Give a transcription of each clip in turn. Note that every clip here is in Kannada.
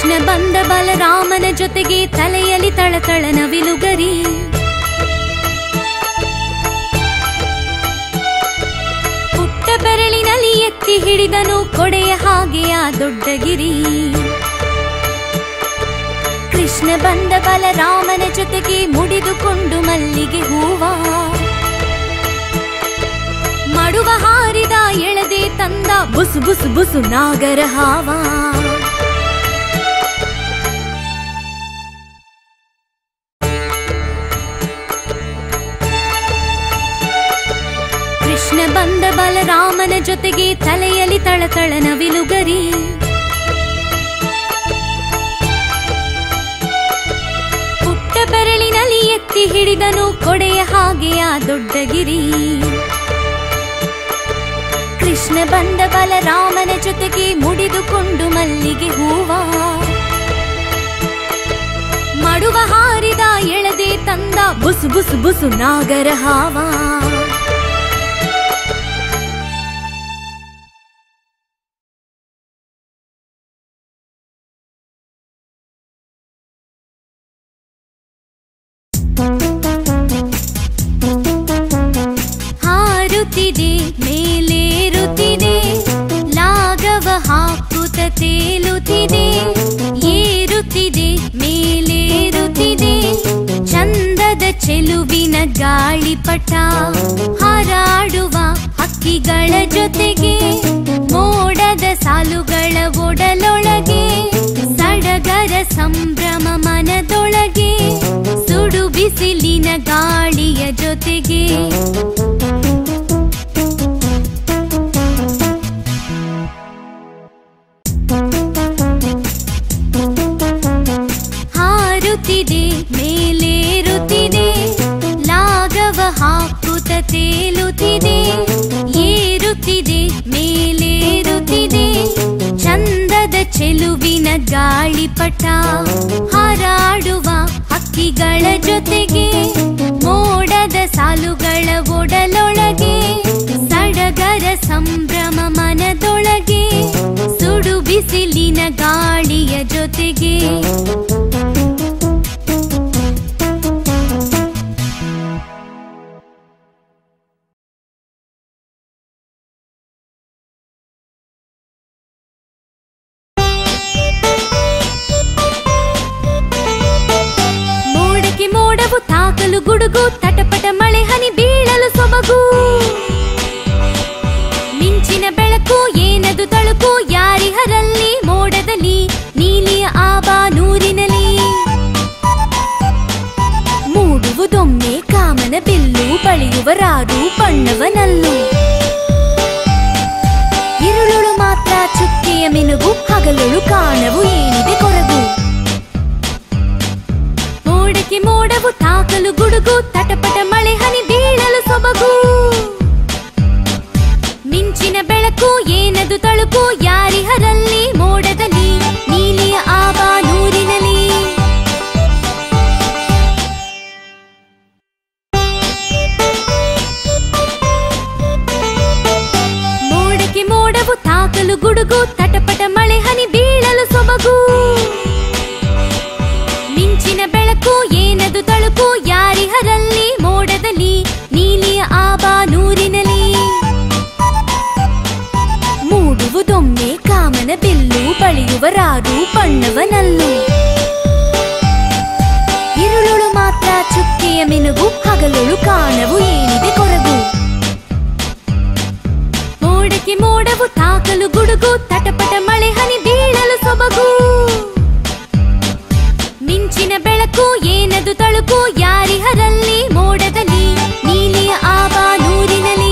ಕೃಷ್ಣ ಬಂದ ಬಲರಾಮನ ಜೊತೆಗೆ ತಲೆಯಲ್ಲಿ ತಳತಳ ನವಿಲುಗರಿ ಪುಟ್ಟ ಬೆರಳಿನಲ್ಲಿ ಎತ್ತಿ ಹಿಡಿದನು ಕೊಡೆಯ ಹಾಗೆಯ ದೊಡ್ಡ ಗಿರಿ ಕೃಷ್ಣ ಬಂದ ಬಲರಾಮನ ಜೊತೆಗೆ ಮುಡಿದುಕೊಂಡು ಮಲ್ಲಿಗೆ ಹೂವ ಮಡುವ ಹಾರಿದ ಎಳದೆ ತಂದ ಬುಸು ಬುಸು ಬುಸು ನಾಗರ ಹಾವ ಕೃಷ್ಣ ಬಂದ ಬಲರಾಮನ ಜೊತೆಗೆ ತಲೆಯಲ್ಲಿ ತಳತಳ ನವಿಲುಗರಿ ಪುಟ್ಟ ಬೆರಳಿನಲ್ಲಿ ಎತ್ತಿ ಹಿಡಿದನು ಕೊಡೆಯ ಹಾಗೆಯ ದೊಡ್ಡ ಗಿರಿ ಕೃಷ್ಣ ಬಂದ ಬಲರಾಮನ ಜೊತೆಗೆ ಮುಡಿದುಕೊಂಡು ಮಲ್ಲಿಗೆ ಹೂವ ಮಡುವ ಹಾರಿದ ಎಳದೆ ತಂದ ಬುಸು ಬುಸು ಬುಸು ನಾಗರ ಹಾವ ಹಾರುತ್ತಿದೆ ಮೇಲೇರುತ್ತಿದೆ ಲಾಗವ ಹಾಕುತ್ತ ತೇಲುತ್ತಿದೆ ಏರುತ್ತಿದೆ ಮೇಲೇರುತ್ತಿದೆ ಚಂದದ ಚೆಲುವಿನ ಗಾಳಿಪಟ ಹಾರಾಡುವ ಹಕ್ಕಿಗಳ ಜೊತೆಗೆ ಮೋಡದ ಸಾಲುಗಳ ಒಡಲೊಳಗೆ ಸಡಗರ ಸಂಭ್ರಮ ಮನದೊಳಗೆ ಸುಡು ಬಿಸಿಲಿನ ಗಾಳಿಯ ಜೊತೆಗೆ ಹಾರುತ್ತಿದೆ ಮೇಲೇರುತ್ತಿದೆ ಲಾಗವ ಹಾಕುತ್ತ ತೇಲುತ್ತಿದೆ ಏರುತ್ತಿದೆ ಮೇಲೇರುತ್ತಿದೆ ಚಂದದ ಚೆಲುವಿನ ಗಾಳಿಪಟ ಹಾರಾಡುವ ಹಕ್ಕಿಗಳ ಜೊತೆಗೆ ಮೋಡದ ಸಾಲುಗಳ ಒಡಲೊಳಗೆ ಸಡಗರ ಸಂಭ್ರಮ ಮನದೊಳಗೆ ಸುಡು ಬಿಸಿಲಿನ ಗಾಳಿಯ ಜೊತೆಗೆ ಮೋಡಕ್ಕೆ ಮೋಡವು ತಾಕಲು ಗುಡುಗು ತಟಪಟ ಮಳೆ ಹನಿ ಬೀಳಲು ಸೊಬಗು ಮಿಂಚಿನ ಬೆಳಕು ಏನದು ತಳುಕು ಯಾರಿಹರಲ್ಲಿ ಮೋಡದಲ್ಲಿ ನೀಲಿಯ ಆಬಾ ನೂರಿನಲ್ಲಿ ಮೂಡುವುದೊಮ್ಮೆ ಕಾಮನ ಬಿಲ್ಲು ಬಳಿಯುವ ರಾಡು ಬಣ್ಣವನಲ್ಲು ഇരുളുಳು ಮಾತ್ರ ಚುಕ್ಕೆಯ ಮಿನುಗು ಹಗಲುಳು ಕಾಣವು ಏನಿದೆ ಕೊರಗು ಮೋಡಕ್ಕೆ ಮೋಡವು ತಾಕಲು ಗುಡುಗು ತಟಪಟ ಮಳೆ ಹನಿ ಬೀಳಲು ಸೊಬಗು ಮಿಂಚಿನ ಬೆಳಕು ಏನದು ತಳುಕು ಯಾರಿಹರಲ್ಲಿ ಮೋಡದಲ್ಲಿ ನೀಲಿಯ ಆಬಾ ನೂರಿನಲ್ಲಿ ಮೋಡಕ್ಕೆ ಮೋಡವು ತಾಕಲು ಗುಡುಗು ತಟಪಟ ಮಳೆ ಹನಿ ಬೀಳಲು ಸೊಬಗು ಮಿಂಚಿನ ಬೆಳಕು ಏನದು ತಳುಕು ಯಾರಿಹರಲ್ಲಿ ಮೋಡದಲ್ಲಿ ನೀಲಿಯ ಆಬಾ ನೂರಿನಲ್ಲಿ ಮೂಡುವುದೊಮ್ಮೆ ಕಾಮನ ಬಿಲ್ಲು ಬಳಿಯುವ ರಾಡು ಬಣ್ಣವನಲ್ಲು ഇരുളുಳು ಮಾತ್ರ ಚುಕ್ಕೆಯ ಮಿನುಗು ಹಗಲುಳು ಕಾಣವು ಏನಿದೆ ಕೊರಗು ಮೋಡಕ್ಕೆ ಮೋಡವು ತಾಕಲು ಗುಡುಗು ತಟಪಟ ಮಳೆ ಹನಿ ಬೀಳಲು ಸೊಬಗು ಮಿಂಚಿನ ಬೆಳಕು ಏನದು ತಳುಕು ಯಾರಿಹರಲ್ಲಿ ಮೋಡದಲ್ಲಿ ನೀಲಿಯ ಆಬಾ ನೂರಿನಲ್ಲಿ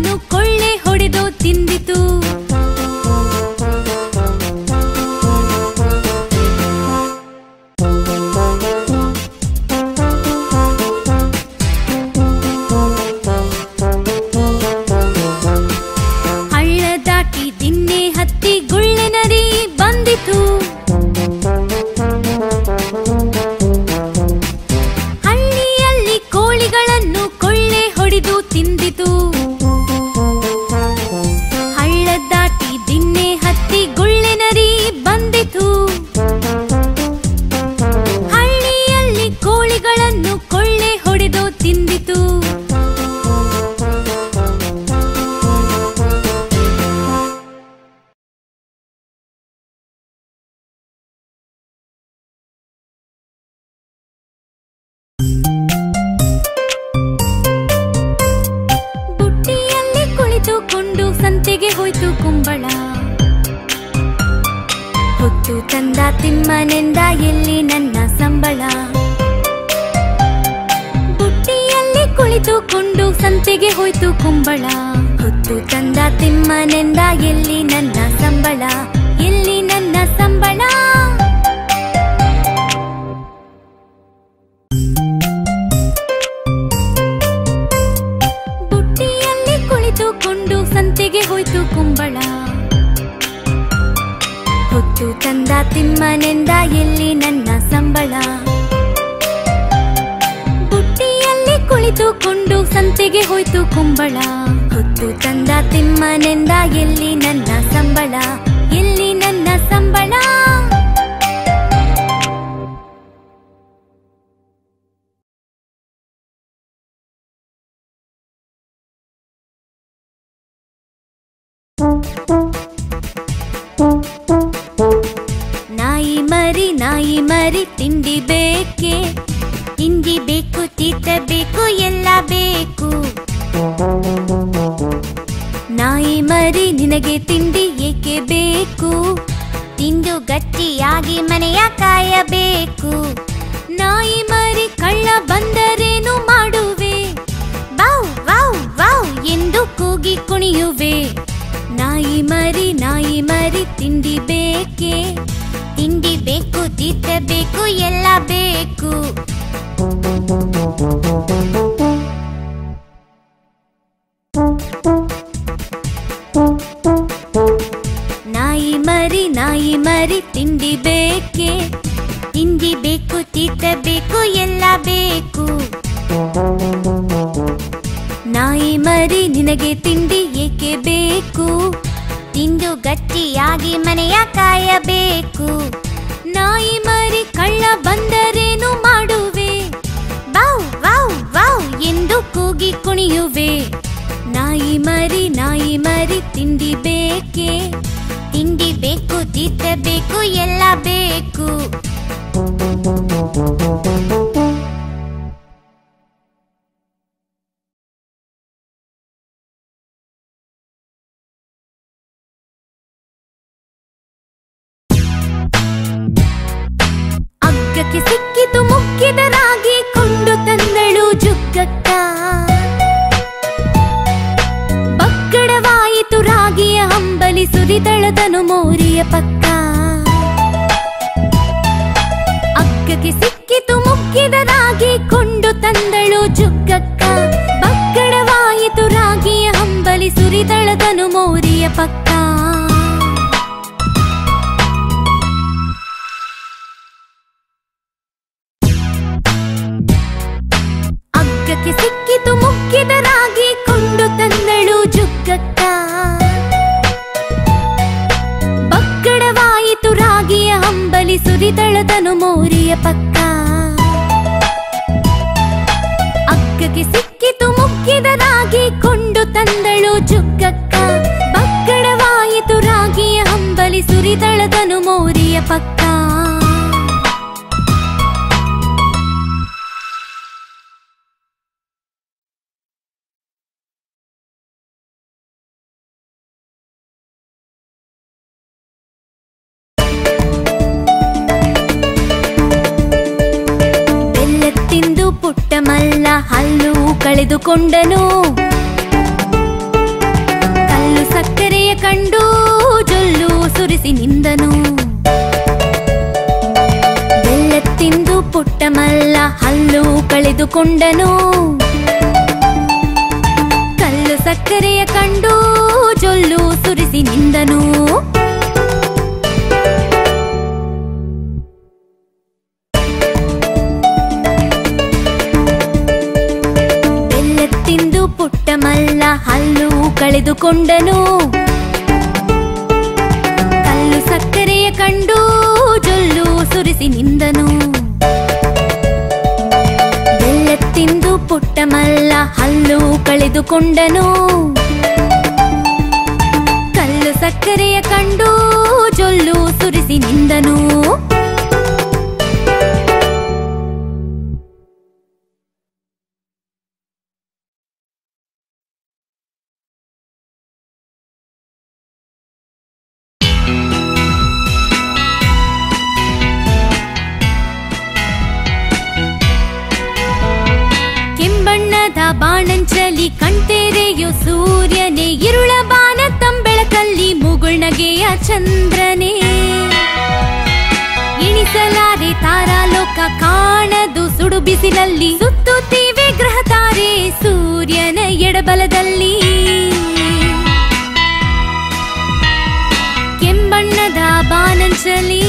ಕೊಳ್ಳಿಗಳನ್ನು ಕೊಳ್ಳೆ ಹೊಡೆದು ತಿಂದಿತು ಹಳ್ಳ ದಾಟಿ ದಿನ್ನೆ ಹತ್ತಿ ಗುಳ್ಳೆ ನರಿ ಬಂದಿತು ಹಳ್ಳಿಯಲ್ಲಿ ಕೋಳಿಗಳನ್ನು ಕೊಳ್ಳೆ ಹೊಡೆದು ತಿಂದಿತು ಹಳ್ಳ ದಾಟಿ ದಿನ್ನೆ ಹತ್ತಿ ಗುಳ್ಳೆ ನರಿ ಬಂದಿತು ಹಳ್ಳಿಯಲ್ಲಿ ಕೋಳಿಗಳನ್ನು ಕೊಳ್ಳೆ ಹೊಡೆದು ತಿಂದಿತು ಬುಟ್ಟಿಯಲ್ಲಿ ಕುಳಿತುಕೊಂಡು ಸಂತೆಗೆ ಹೋಯ್ತು ಕುಂಬಳ ಹೊತ್ತು ತಂದ ತಿಮ್ಮನೆಂದ ಎಲ್ಲಿ ನನ್ನ ಸಂಬಳ ಬುಟ್ಟಿಯಲ್ಲಿ ಕುಳಿತುಕೊಂಡು ಸಂತೆಗೆ ಹೋಯ್ತು ಕುಂಬಳ ಹೊತ್ತು ತಂದ ತಿಮ್ಮನೆಂದ ಎಲ್ಲಿ ನನ್ನ ಸಂಬಳ ಎಲ್ಲಿ ನನ್ನ ಸಂಬಳ ಬುಟ್ಟಿಯಲ್ಲಿ ಕುಳಿತುಕೊಂಡು ಸಂತೆಗೆ ಹೋಯ್ತು ಕುಂಬಳ ಹೊತ್ತು ತಂದ ತಿಮ್ಮನೆಂದ ಎಲ್ಲಿ ನನ್ನ ಸಂಬಳ ಬುಟ್ಟಿಯಲ್ಲಿ ಕುಳಿತುಕೊಂಡು ಸಂತೆಗೆ ಹೋಯ್ತು ಕುಂಬಳ ಹೊತ್ತು ತಂದ ತಿಮ್ಮನೆಂದ ಎಲ್ಲಿ ನನ್ನ ಸಂಬಳ ಎಲ್ಲಿ ನನ್ನ ಸಂಬಳ ನಾಯಿ ಮರಿ ನಾಯಿ ಮರಿ ತಿಂಡಿ ಬೇಕೆ ತಿಂಡಿ ಬೇಕು ತೀತ ಬೇಕು ಎಲ್ಲ ಬೇಕು ನಾಯಿ ಮರಿ ನಿನಗೆ ತಿಂಡಿ ಏಕೆ ಬೇಕು ತಿಂದು ಗಟ್ಟಿಯಾಗಿ ಮನೆಯ ಕಾಯಬೇಕು ನಾಯಿ ಮರಿ ಕಳ್ಳ ಬಂದರೇನು ಮಾಡುವೆ ವಾವ್ ವಾವ್ ವಾವ್ ಎಂದು ಕೂಗಿ ಕುಣಿಯುವೆ ನಾಯಿ ಮರಿ ನಾಯಿ ಮರಿ ತಿಂಡಿ ಬೇಕೆ ತಿಂಡಿ ಬೇಕು ತೀತ ಬೇಕು ಎಲ್ಲ ಬೇಕು ನಾಯಿ ಮರಿ ನಾಯಿ ಮರಿ ತಿಂಡಿ ಬೇಕೆ ತಿಂಡಿ ಬೇಕು ತೀತ ಬೇಕು ಎಲ್ಲ ಬೇಕು ನಾಯಿ ಮರಿ ನಿನಗೆ ತಿಂಡಿ ಏಕೆ ಬೇಕು ತಿಂದು ಗಟ್ಟಿಯಾಗಿ ಮನೆಯ ಕಾಯಬೇಕು ನಾಯಿ ಮರಿ ಕಳ್ಳ ಬಂದರೇನು ಮಾಡುವೆ ವಾವ್ ವಾವ್ ವಾವ್ ಎಂದು ಕೂಗಿ ಕುಣಿಯುವೆ ನಾಯಿ ಮರಿ ನಾಯಿ ಮರಿ ತಿಂಡಿ ಬೇಕೆ ತಿಂಡಿ ಬೇಕು ತೀತ ಬೇಕು ಎಲ್ಲ ಬೇಕು ಅಗ್ಗಕ್ಕೆ ಸಿಕ್ಕಿತು ಮುಕ್ಕಿದ ರಾಗಿ ಕೊಂಡು ತಂದಳು ಜುಗ್ಗಕ್ಕ ಬಕ್ಕಡವಾಯಿತು ರಾಗಿಯ ಹಂಬಲಿ ಸುರಿದಳದನು ಮೋರಿಯ ಪಕ್ಕ ಅಗ್ಗಕ್ಕೆ ಸಿಕ್ಕಿತು ಮುಕ್ಕಿದ ರಾಗಿ ಕೊಂಡು ತಂದಳು ಜುಗ್ಗಕ್ಕ ಬಕ್ಕಡವಾಯಿತು ರಾಗಿಯ ಹಂಬಲಿ ಸುರಿದಳದನು ಮೋರಿಯ ಪಕ್ಕ ಅಗ್ಗಕ್ಕೆ ಸಿಕ್ಕಿತು ಮುಕ್ಕಿದ ರಾಗಿ ಕೊಂಡು ತಂದಳು ಜುಗ್ಗಕ್ಕ ಬಕ್ಕಡವಾಯಿತು ರಾಗಿಯ ಹಂಬಲಿ ಸುರಿದಳದನು ಮೋರಿಯ ಪಕ್ಕ ಅಗ್ಗಕ್ಕೆ ಸಿಕ್ಕಿತು ಮುಕ್ಕಿದ ರಾಗಿ ಕೊಂಡು ತಂದಳು ಜುಗ್ಗಕ್ಕ ಬಕ್ಕಡವಾಯಿತು ರಾಗಿಯ ಹಂಬಲಿ ಸುರಿದಳದನು ಮೋರಿಯ ಪಕ್ಕ ಬೆಲ್ಲ ತಿಂದು ಪುಟ್ಟ ಮಲ್ಲ ಹಲ್ಲು ಕಳೆದುಕೊಂಡನು ಹಲ್ಲು ಕಳೆದುಕೊಂಡನು ಕಲ್ಲು ಸಕ್ಕರೆಯ ಕಂಡು ಜೊಲ್ಲು ಸುರಿಸಿ ನಿಂದನು ಬೆಲ್ಲ ತಿಂದು ಪುಟ್ಟ ಮಲ್ಲ ಹಲ್ಲು ಕಳೆದುಕೊಂಡನು ಕಲ್ಲು ಸಕ್ಕರೆಯ ಕಂಡು ಜೊಲ್ಲು ಸುರಿಸಿ ನಿಂದನು ಬೆಲ್ಲ ತಿಂದು ಪುಟ್ಟ ಮಲ್ಲ ಹಲ್ಲು ಕಳೆದುಕೊಂಡನು ಕಲ್ಲು ಸಕ್ಕರೆಯ ಕಂಡು ಜೊಲ್ಲು ಸುರಿಸಿ ನಿಂದನು ಕೆಂಬಣ್ಣದ ಬಾಣಂಚಲಿ ಕಣ್ತೆರೆಯು ಸೂರ್ಯನೇ ಇರುಳ ಬಾನ ತಂಬೆಳಕಲ್ಲಿ ಮುಗುಳ್ನಗೆಯ ಚಂದ್ರನೇ ಎಣಿಸಲಾರೆ ತಾರಾಲೋಕ ಕಾಣದು ಸುಡು ಬಿಸಿಲಲ್ಲಿ ಸುತ್ತುತ್ತೀವೆ ಗ್ರಹ ತಾರೆ ಸೂರ್ಯನ ಎಡಬಲದಲ್ಲಿ ಕೆಂಬಣ್ಣದ ಬಾನಂಚಲಿ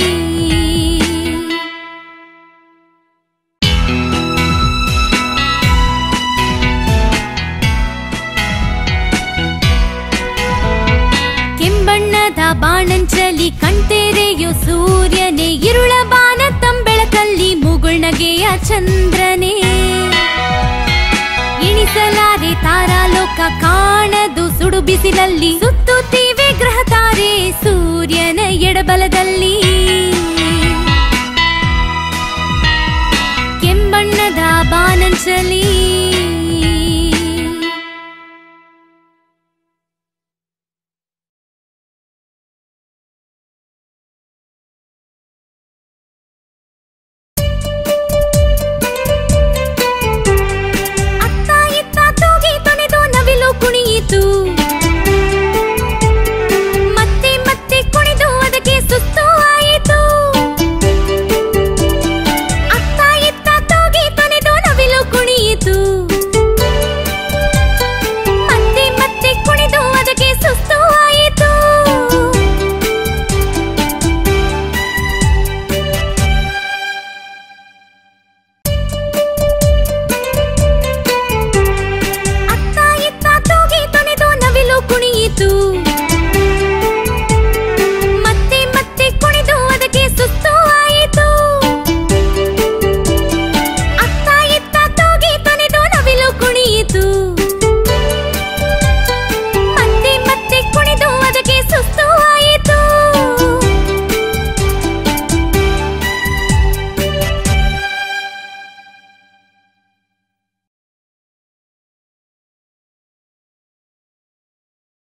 ಕೆಂಬಣ್ಣದ ಬಾಣಂಚಲಿ ಕಣ್ತೆರೆಯು ಸೂರ್ಯನೇ ಇರುಳ ಬಾನ ತಂಬೆಳಕಲ್ಲಿ ಮುಗುಳ್ನಗೆಯ ಚಂದ್ರನೇ ಎಣಿಸಲಾರೆ ತಾರಾಲೋಕ ಕಾಣ